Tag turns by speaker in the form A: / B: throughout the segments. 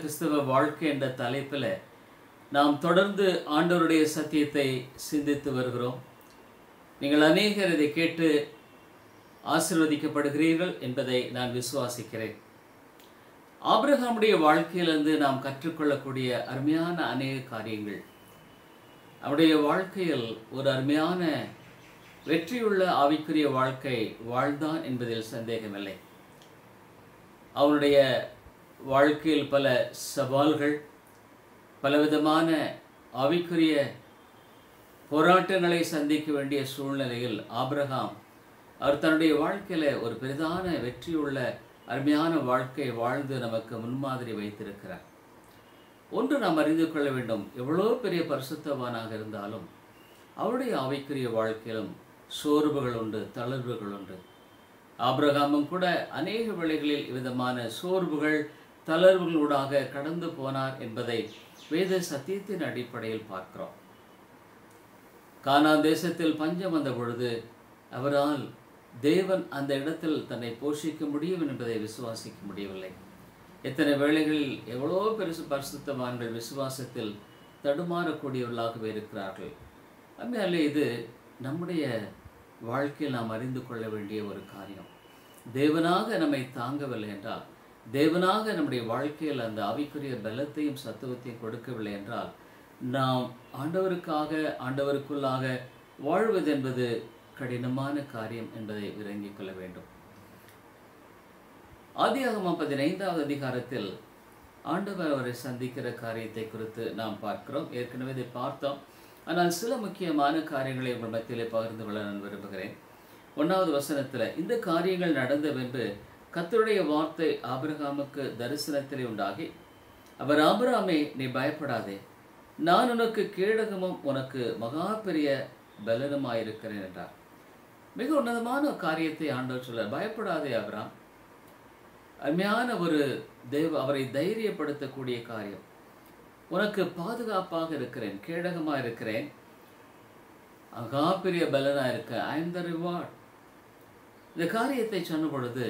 A: கிறிஸ்தவ வாழ்க்கை என்ற தலைப்பில் நாம் தொடர்ந்து ஆண்டவருடைய சத்தியத்தை சிந்தித்து வருகிறோம் நீங்கள் அநேகர் இதை கேட்டு ஆசிர்வதிக்கப்படுகிறீர்கள் என்பதை நான் விசுவாசிக்கிறேன் ஆபிரகாமுடைய வாழ்க்கையிலிருந்து நாம் கற்றுக்கொள்ளக்கூடிய அருமையான அநேக காரியங்கள் அவருடைய வாழ்க்கையில் ஒரு அருமையான வெற்றியுள்ள ஆவிக்குரிய வாழ்க்கை வாழ்ந்தான் என்பதில் சந்தேகமில்லை அவனுடைய வாழ்க்கையில் பல சவால்கள் பலவிதமான ஆவிக்குரிய போராட்டங்களை சந்திக்க வேண்டிய சூழ்நிலையில் ஆபிரகாம் அவர் தன்னுடைய வாழ்க்கையில் ஒரு பெரிதான வெற்றியுள்ள அருமையான வாழ்க்கை வாழ்ந்து நமக்கு முன்மாதிரி வைத்திருக்கிறார் ஒன்று நாம் அறிந்து கொள்ள வேண்டும் எவ்வளோ பெரிய பரிசுத்தவானாக இருந்தாலும் அவருடைய ஆவிக்குரிய வாழ்க்கையிலும் சோர்வுகள் உண்டு தளர்வுகள் உண்டு ஆபிரகாமும் கூட அநேக வேளைகளில் விதமான சோர்வுகள் தளர்வுகளூடாக கடந்து போனார் என்பதை வேத சத்தியத்தின் அடிப்படையில் பார்க்கிறோம் கானான் தேசத்தில் பஞ்சம் வந்த பொழுது அவரால் தேவன் அந்த இடத்தில் தன்னை போஷிக்க முடியும் என்பதை விசுவாசிக்க முடியவில்லை எத்தனை வேளைகளில் எவ்வளோ பெருசு பரிசுத்தவான்கள் விசுவாசத்தில் தடுமாறக்கூடியவர்களாகவே இருக்கிறார்கள் உண்மையாலே இது நம்முடைய வாழ்க்கையில் நாம் அறிந்து கொள்ள வேண்டிய ஒரு காரியம் தேவனாக நம்மை தாங்கவில்லை என்றால் தேவனாக நம்முடைய வாழ்க்கையில் அந்த ஆவிக்குரிய பலத்தையும் சத்துவத்தையும் கொடுக்கவில்லை என்றால் நாம் ஆண்டவருக்காக ஆண்டவருக்குள்ளாக வாழ்வது என்பது கடினமான காரியம் என்பதை விளங்கிக் கொள்ள வேண்டும் ஆதியாகமம் பதினைந்தாவது அதிகாரத்தில் ஆண்டவர் அவரை சந்திக்கிற காரியத்தை குறித்து நாம் பார்க்கிறோம் ஏற்கனவே இதை பார்த்தோம் ஆனால் சில முக்கியமான காரியங்களை உங்கள் மத்தியிலே பகிர்ந்து கொள்ள நான் விரும்புகிறேன் ஒன்றாவது வசனத்தில் இந்த காரியங்கள் நடந்தவென்று கத்தருடைய வார்த்தை ஆபிரகாமுக்கு தரிசனத்திலே உண்டாகி அவர் ஆபிரகாமே நீ பயப்படாதே நான் உனக்கு கேடகமும் உனக்கு மகா பெரிய பலனுமாயிருக்கிறேன் என்றார் மிக உன்னதமான காரியத்தை ஆண்டவர் சொல்ல பயப்படாதே அபிராம் அருமையான ஒரு தெய்வ அவரை தைரியப்படுத்தக்கூடிய காரியம் உனக்கு பாதுகாப்பாக இருக்கிறேன் கேடகமாக இருக்கிறேன் அகா பெரிய பலனாக இருக்க ஐ எம் த ரிவார்ட் இந்த காரியத்தை சொன்ன பொழுது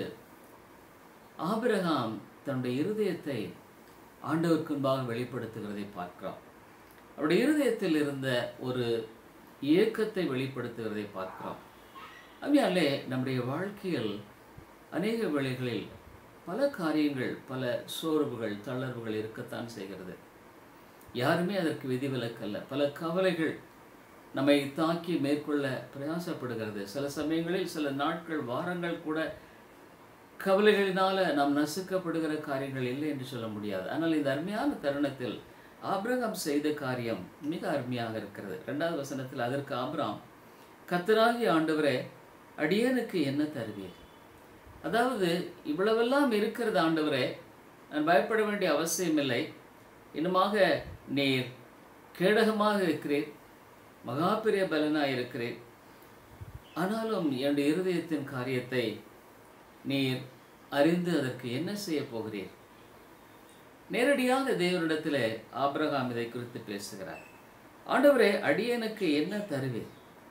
A: ஆபிரகாம் தன்னுடைய இருதயத்தை ஆண்டவருக்கு முன்பாக வெளிப்படுத்துகிறதை பார்க்கிறோம் அவருடைய இருதயத்தில் இருந்த ஒரு இயக்கத்தை வெளிப்படுத்துகிறதை பார்க்கிறோம் அவையாலே நம்முடைய வாழ்க்கையில் அநேக வேளைகளில் பல காரியங்கள் பல சோர்வுகள் தளர்வுகள் இருக்கத்தான் செய்கிறது யாருமே அதற்கு விதிவிலக்கல்ல பல கவலைகள் நம்மை தாக்கி மேற்கொள்ள பிரயாசப்படுகிறது சில சமயங்களில் சில நாட்கள் வாரங்கள் கூட கவலைகளினால நாம் நசுக்கப்படுகிற காரியங்கள் இல்லை என்று சொல்ல முடியாது ஆனால் இந்த அருமையான தருணத்தில் ஆபிரகாம் செய்த காரியம் மிக அருமையாக இருக்கிறது ரெண்டாவது வசனத்தில் அதற்கு ஆபிராம் கத்தராகி ஆண்டவரே அடியனுக்கு என்ன தருவீர் அதாவது இவ்வளவெல்லாம் இருக்கிறது ஆண்டவரே நான் பயப்பட வேண்டிய அவசியமில்லை இன்னுமாக நீர் கேடகமாக இருக்கிறேன் மகா பெரிய பலனாக இருக்கிறேன் ஆனாலும் என்னுடைய இருதயத்தின் காரியத்தை நீர் அறிந்து அதற்கு என்ன செய்ய போகிறீர் நேரடியாக தேவனிடத்தில் ஆபிரகாம் இதை குறித்து பேசுகிறார் ஆண்டவரே அடியனுக்கு என்ன தருவீர்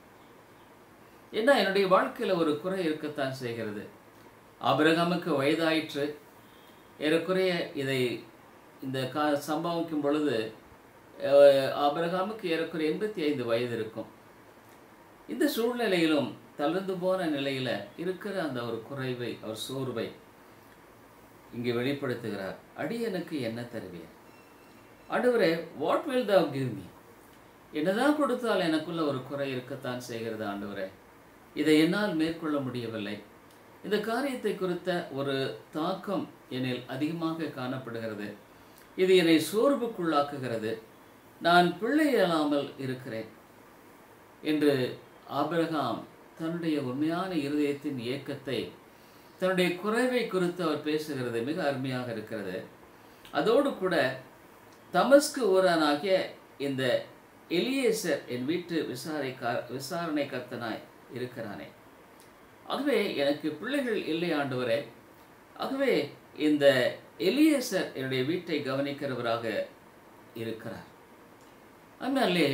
A: என்ன என்னுடைய வாழ்க்கையில் ஒரு குறை இருக்கத்தான் செய்கிறது ஆபிரகாமுக்கு வயதாயிற்று ஏறக்குறைய இதை இந்த கா சம்பவிக்கும் பொழுது ஆபிரகாமுக்கு ஏறக்குறைய எண்பத்தி ஐந்து வயது இருக்கும் இந்த சூழ்நிலையிலும் தளர்ந்து போன நிலையில் இருக்கிற அந்த ஒரு குறைவை அவர் சோர்வை இங்கே வெளிப்படுத்துகிறார் அடியனுக்கு என்ன தருவீர் ஆண்டவரே what will thou give me என்னதான் கொடுத்தால் எனக்குள்ள ஒரு குறை இருக்கத்தான் செய்கிறது ஆண்டவரே இதை என்னால் மேற்கொள்ள முடியவில்லை இந்த காரியத்தை குறித்த ஒரு தாக்கம் என்னில் அதிகமாக காணப்படுகிறது இது என்னை சோர்வுக்குள்ளாக்குகிறது நான் பிள்ளை இயலாமல் இருக்கிறேன் என்று ஆபிரகாம் தன்னுடைய உண்மையான இருதயத்தின் இயக்கத்தை தன்னுடைய குறைவை குறித்து அவர் பேசுகிறது மிக அருமையாக இருக்கிறது அதோடு கூட தமஸ்கு ஊரானாகிய இந்த எலியேசர் என் வீட்டு விசாரை விசாரணை கர்த்தனாய் இருக்கிறானே ஆகவே எனக்கு பிள்ளைகள் இல்லை ஆண்டவரே ஆகவே இந்த எலியேசர் என்னுடைய வீட்டை கவனிக்கிறவராக இருக்கிறார் அதனாலே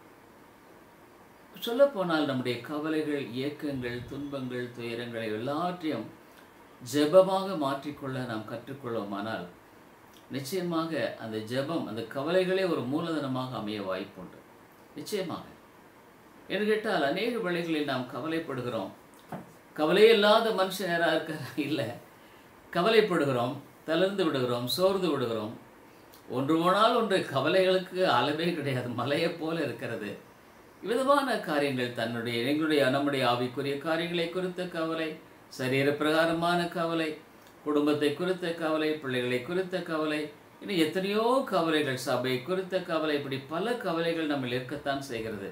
A: சொல்லப்போனால் நம்முடைய கவலைகள் இயக்கங்கள் துன்பங்கள் துயரங்களை எல்லாற்றையும் ஜெபமாக மாற்றிக்கொள்ள நாம் கற்றுக்கொள்வோமானால் நிச்சயமாக அந்த ஜெபம் அந்த கவலைகளே ஒரு மூலதனமாக அமைய வாய்ப்புண்டு நிச்சயமாக என்று கேட்டால் அநேக வேளைகளில் நாம் கவலைப்படுகிறோம் கவலையே இல்லாத மனுஷன் யாராக இருக்க இல்லை கவலைப்படுகிறோம் தளர்ந்து விடுகிறோம் சோர்ந்து விடுகிறோம் ஒன்று போனால் ஒன்று கவலைகளுக்கு அளவே கிடையாது மலையைப் போல இருக்கிறது விதமான காரியங்கள் தன்னுடைய எங்களுடைய நம்முடைய ஆவிக்குரிய காரியங்களை குறித்த கவலை சரீர பிரகாரமான கவலை குடும்பத்தை குறித்த கவலை பிள்ளைகளை குறித்த கவலை இன்னும் எத்தனையோ கவலைகள் சபை குறித்த கவலை இப்படி பல கவலைகள் நம்ம இருக்கத்தான் செய்கிறது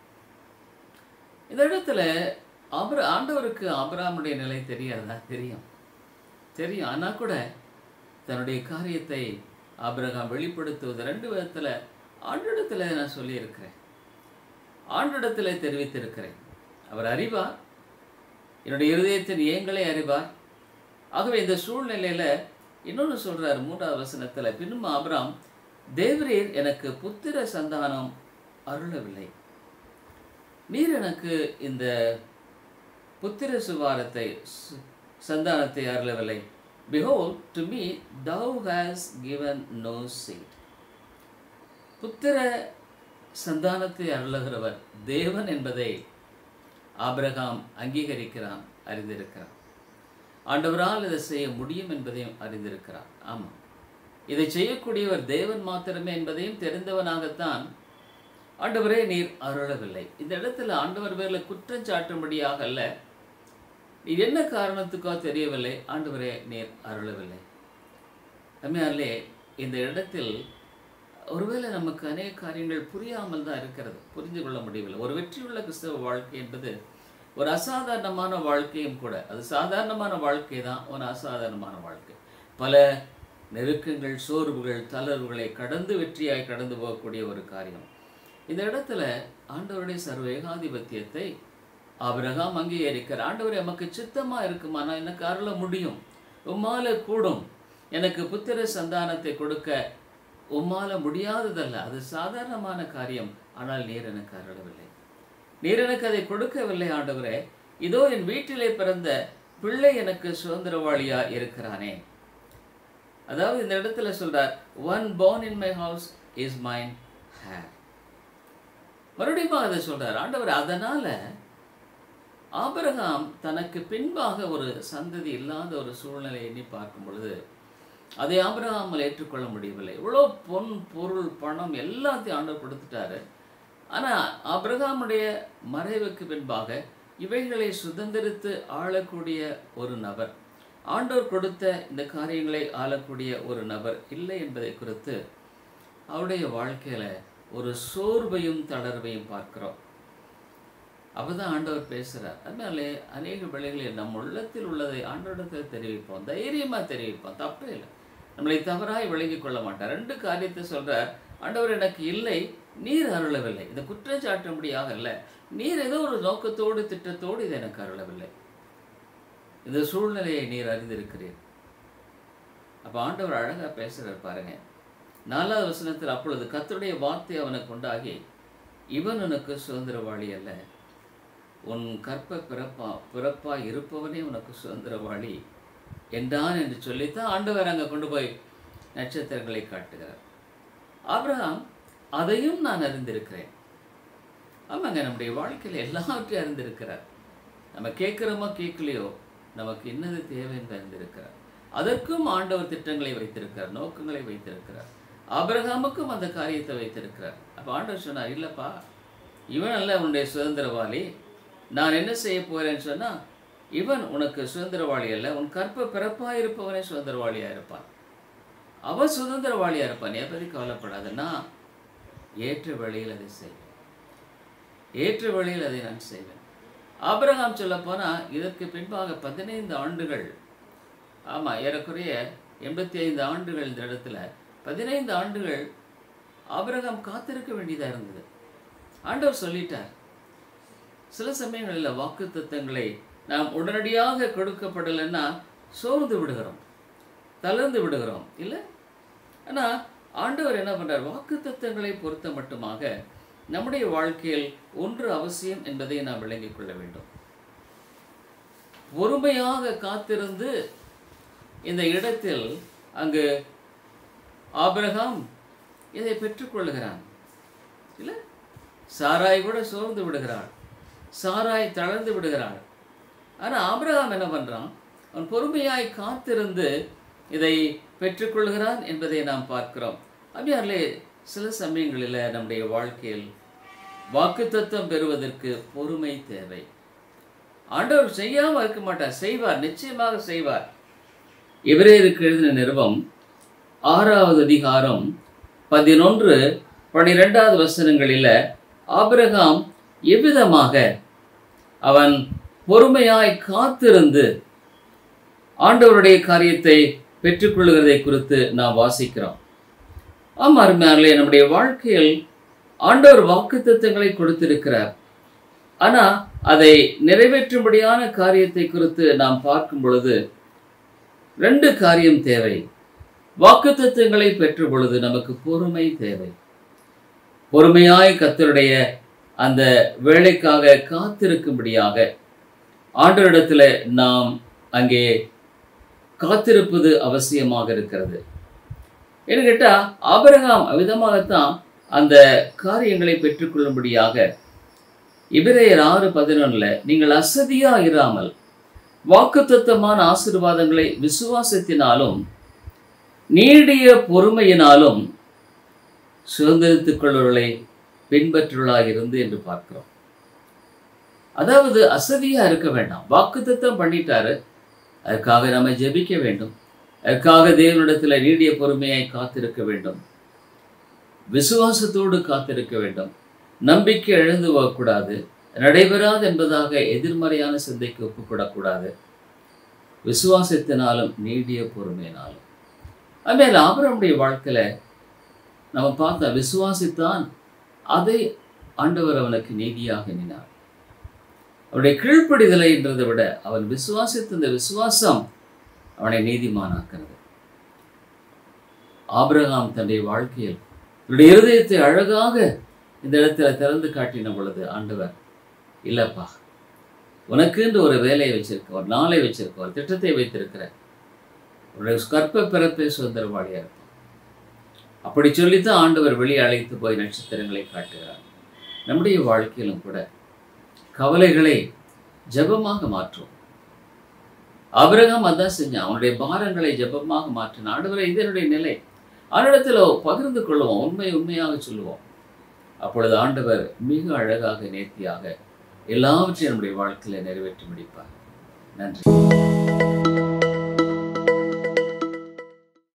A: இந்த இடத்துல அபர ஆண்டவருக்கு ஆபிரகாமுடைய நிலை தெரியாதா தெரியும் தெரியும் ஆனால் கூட தன்னுடைய காரியத்தை ஆபிரகாம் வெளிப்படுத்துவது ரெண்டு விதத்தில் ஆண்டிடத்தில் நான் சொல்லியிருக்கிறேன் ஆண்டிடத்தில் தெரிவித்திருக்கிறேன் அவர் அறிவார் என்னுடைய இருதயத்தின் ஏங்களை அறிவார் ஆகவே இந்த சூழ்நிலையில் இன்னொன்று சொல்றார் மூன்றாவது வசனத்தில் பின்னும் ஆபிராம் தேவரீர் எனக்கு புத்திர சந்தானம் அருளவில்லை நீர் எனக்கு இந்த புத்திர சுவாரத்தை சு- சந்தானத்தை அருளவில்லை behold to me thou has given no seed புத்திர சந்தானத்தை அருளுகிறவர் தேவன் என்பதை ஆபிரகாம் அங்கீகரிக்கிறான் அறிந்திருக்கிறான் ஆண்டவரால் இதை செய்ய முடியும் என்பதையும் அறிந்திருக்கிறான் ஆமாம் இதை செய்யக்கூடியவர் தேவன் மாத்திரமே என்பதையும் தெரிந்தவனாகத்தான் ஆண்டவரே நீர் அருளவில்லை இந்த இடத்துல ஆண்டவர் பேரில் குற்றம் சாட்டும்படியாக அல்ல நீர் என்ன காரணத்துக்கோ தெரியவில்லை ஆண்டவரே நீர் அருளவில்லை அம்மையாலே இந்த இடத்தில் ஒருவேளை நமக்கு அநேக காரியங்கள் புரியாமல் தான் இருக்கிறது புரிந்து கொள்ள முடியவில்லை ஒரு வெற்றியுள்ள கிறிஸ்தவ வாழ்க்கை என்பது ஒரு அசாதாரணமான வாழ்க்கையும் கூட அது சாதாரணமான வாழ்க்கை தான் ஒரு அசாதாரணமான வாழ்க்கை பல நெருக்கங்கள் சோர்வுகள் தளர்வுகளை கடந்து வெற்றியாய் கடந்து போகக்கூடிய ஒரு காரியம் இந்த இடத்துல ஆண்டவருடைய சர்வ ஏகாதிபத்தியத்தை ஆபிரகாம் அங்கீகரிக்கிறார் ஆண்டவர் எமக்கு சித்தமா இருக்குமானா எனக்கு அருள முடியும் உம்மால கூடும் எனக்கு புத்திர சந்தானத்தை கொடுக்க உம்மால முடியாததல்ல அது சாதாரணமான காரியம் ஆனால் நீர் எனக்கு அருளவில்லை நீர் எனக்கு அதை கொடுக்கவில்லை ஆண்டவரே இதோ என் வீட்டிலே பிறந்த பிள்ளை எனக்கு சுதந்திரவாளியா இருக்கிறானே அதாவது இந்த இடத்துல சொல்றார் one born in my house is mine heir மறுபடியும் அதை சொல்றார் ஆண்டவர் அதனால ஆபிரகாம் தனக்கு பின்பாக ஒரு சந்ததி இல்லாத ஒரு சூழ்நிலையை எண்ணி பார்க்கும் பொழுது அதை ஆபிரகாமல் ஏற்றுக்கொள்ள முடியவில்லை இவ்வளோ பொன் பொருள் பணம் எல்லாத்தையும் ஆண்டவர் கொடுத்துட்டாரு ஆனால் ஆபிரகாமுடைய மறைவுக்கு பின்பாக இவைகளை சுதந்திரித்து ஆளக்கூடிய ஒரு நபர் ஆண்டவர் கொடுத்த இந்த காரியங்களை ஆளக்கூடிய ஒரு நபர் இல்லை என்பதை குறித்து அவருடைய வாழ்க்கையில ஒரு சோர்வையும் தளர்வையும் பார்க்கிறோம் அப்பதான் ஆண்டவர் பேசுறார் அதனாலே அநேக வேளைகளில் நம் உள்ளத்தில் உள்ளதை ஆண்டவரிடத்தில் தெரிவிப்போம் தைரியமா தெரிவிப்போம் தப்பே இல்லை நம்மளை தவறாய் விளங்கிக் கொள்ள மாட்டார் ரெண்டு காரியத்தை சொல்றார் ஆண்டவர் எனக்கு இல்லை நீர் அருளவில்லை இந்த குற்றம் சாட்டும்படியாக அல்ல நீர் ஏதோ ஒரு நோக்கத்தோடு திட்டத்தோடு இது எனக்கு அருளவில்லை இந்த சூழ்நிலையை நீர் அறிந்திருக்கிறீர் அப்ப ஆண்டவர் அழகா பேசுறார் பாருங்க நாலாவது வசனத்தில் அப்பொழுது கர்த்தருடைய வார்த்தை அவனுக்கு உண்டாகி இவன் உனக்கு சுதந்திரவாளி அல்ல உன் கற்ப பிறப்பா பிறப்பா இருப்பவனே உனக்கு சுதந்திரவாளி என்றான் என்று சொல்லித்தான் ஆண்டவர் அங்கே கொண்டு போய் நட்சத்திரங்களை காட்டுகிறார் ஆபிரகாம் அதையும் நான் அறிந்திருக்கிறேன் ஆமாங்க நம்முடைய வாழ்க்கையில் எல்லாவற்றையும் அறிந்திருக்கிறார் நம்ம கேட்குறோமோ கேட்கலையோ நமக்கு என்னது தேவை என்று அறிந்திருக்கிறார் அதற்கும் ஆண்டவர் திட்டங்களை வைத்திருக்கிறார் நோக்கங்களை வைத்திருக்கிறார் ஆபிரகாமுக்கும் அந்த காரியத்தை வைத்திருக்கிறார் அப்போ ஆண்டவர் சொன்னார் இல்லைப்பா இவன் அல்ல உன்னுடைய சுதந்திரவாளி நான் என்ன செய்ய போகிறேன்னு சொன்னா இவன் உனக்கு சுதந்திரவாளி அல்ல உன் கற்ப பிறப்பாக இருப்பவனே சுதந்திரவாளியாக இருப்பான் அவன் சுதந்திரவாளியாக இருப்பான் நீ பற்றி கவலைப்படாத நான் ஏற்ற வழியில் அதை செய்வேன் ஏற்ற வழியில் அதை நான் செய்வேன் ஆபிரகாம் சொல்லப்போனால் இதற்கு பின்பாக பதினைந்து ஆண்டுகள் ஆமாம் ஏறக்குறைய எண்பத்தி ஐந்து ஆண்டுகள் இந்த இடத்துல பதினைந்து ஆண்டுகள் ஆபிரகாம் காத்திருக்க வேண்டியதாக இருந்தது ஆண்டவர் சொல்லிட்டார் சில சமயங்களில் வாக்கு தத்தங்களை நாம் உடனடியாக கொடுக்கப்படலைன்னா சோர்ந்து விடுகிறோம் தளர்ந்து விடுகிறோம் இல்லை ஆனால் ஆண்டவர் என்ன பண்றார் வாக்கு தத்தங்களை பொறுத்த மட்டுமாக நம்முடைய வாழ்க்கையில் ஒன்று அவசியம் என்பதை நாம் விளங்கிக் கொள்ள வேண்டும் பொறுமையாக காத்திருந்து இந்த இடத்தில் அங்கு ஆபிரகாம் இதை பெற்றுக்கொள்கிறான் இல்லை சாராய் கூட சோர்ந்து விடுகிறாள் சாராய் தளர்ந்து விடுகிறாள் ஆனால் ஆபிரகாம் என்ன பண்ணுறான் அவன் பொறுமையாய் காத்திருந்து இதை பெற்றுக்கொள்கிறான் என்பதை நாம் பார்க்கிறோம் அப்படியாலே சில சமயங்களில் நம்முடைய வாழ்க்கையில் வாக்குத்தத்தம் பெறுவதற்கு பொறுமை தேவை ஆண்டவர் செய்யாமல் இருக்க மாட்டார் செய்வார் நிச்சயமாக செய்வார் இவரேருக்கு எழுதின நிறுவம் ஆறாவது அதிகாரம் பதினொன்று பனிரெண்டாவது வசனங்களில் ஆபிரகாம் எவ்விதமாக அவன் பொறுமையாய் காத்திருந்து ஆண்டவருடைய காரியத்தை பெற்றுக்கொள்கிறதை குறித்து நாம் வாசிக்கிறோம் ஆமா அருமையானே நம்முடைய வாழ்க்கையில் ஆண்டவர் வாக்குத்தத்தங்களை கொடுத்திருக்கிறார் ஆனா அதை நிறைவேற்றும்படியான காரியத்தை குறித்து நாம் பார்க்கும் பொழுது ரெண்டு காரியம் தேவை வாக்குத்தத்தங்களை பெற்ற பொழுது நமக்கு பொறுமை தேவை பொறுமையாய் கத்தருடைய அந்த வேலைக்காக காத்திருக்கும்படியாக ஆண்டவரிடத்துல நாம் அங்கே காத்திருப்பது அவசியமாக இருக்கிறது என்ன கேட்டா ஆபரகாம் அவ்விதமாகத்தான் அந்த காரியங்களை பெற்றுக்கொள்ளும்படியாக இபிரேயர் ஆறு பதினொன்னுல நீங்கள் அசதியா இராமல் வாக்குத்தத்தமான ஆசீர்வாதங்களை விசுவாசத்தினாலும் நீடிய பொறுமையினாலும் சுதந்திரித்துக் கொள்வர்களை பின்பற்றுவர்களாக இருந்து என்று பார்க்கிறோம் அதாவது அசதியா இருக்க வேண்டாம் வாக்குத்தத்தம் பண்ணிட்டாரு அதுக்காக நம்ம ஜெபிக்க வேண்டும் அதுக்காக தேவனிடத்துல நீடிய பொறுமையை காத்திருக்க வேண்டும் விசுவாசத்தோடு காத்திருக்க வேண்டும் நம்பிக்கை எழுந்து போகக்கூடாது நடைபெறாது என்பதாக எதிர்மறையான சிந்தைக்கு ஒப்புக்கூடக்கூடாது விசுவாசத்தினாலும் நீடிய பொறுமையினாலும் அதுமாதிரி ஆபரமுடைய வாழ்க்கையில நம்ம பார்த்த விசுவாசித்தான் அதை ஆண்டவர் அவனுக்கு நீதியாக எண்ணினார் அவனுடைய கீழ்ப்படிதலை என்றதை விட அவன் விசுவாசித்த இந்த விசுவாசம் அவனை நீதிமானாக்கிறது ஆபிரகாம் தன்னுடைய வாழ்க்கையில் தன்னுடைய இருதயத்தை அழகாக இந்த இடத்துல திறந்து காட்டின பொழுது ஆண்டவர் இல்லப்பா உனக்குன்ற ஒரு வேலையை வச்சிருக்க ஒரு நாளை வச்சிருக்க ஒரு திட்டத்தை வைத்திருக்கிற உன்னுடைய கற்ப பிறப்பை சுதந்திரவாளியா இருப்பான் அப்படி சொல்லித்தான் ஆண்டவர் வெளியே அழைத்து போய் நட்சத்திரங்களை காட்டுகிறார் நம்முடைய வாழ்க்கையிலும் கூட கவலைகளை ஜெபமாக மாற்றும் அபிரகம் அதான் செஞ்சான் அவனுடைய பாரங்களை ஜெபமாக மாற்றினான் ஆண்டவரை இது என்னுடைய நிலை அவனிடத்தில் பகிர்ந்து கொள்வோம் உண்மை உண்மையாக சொல்லுவோம் அப்பொழுது ஆண்டவர் மிக அழகாக நேர்த்தியாக எல்லாவற்றையும் நம்முடைய வாழ்க்கையில நிறைவேற்றி முடிப்பார் நன்றி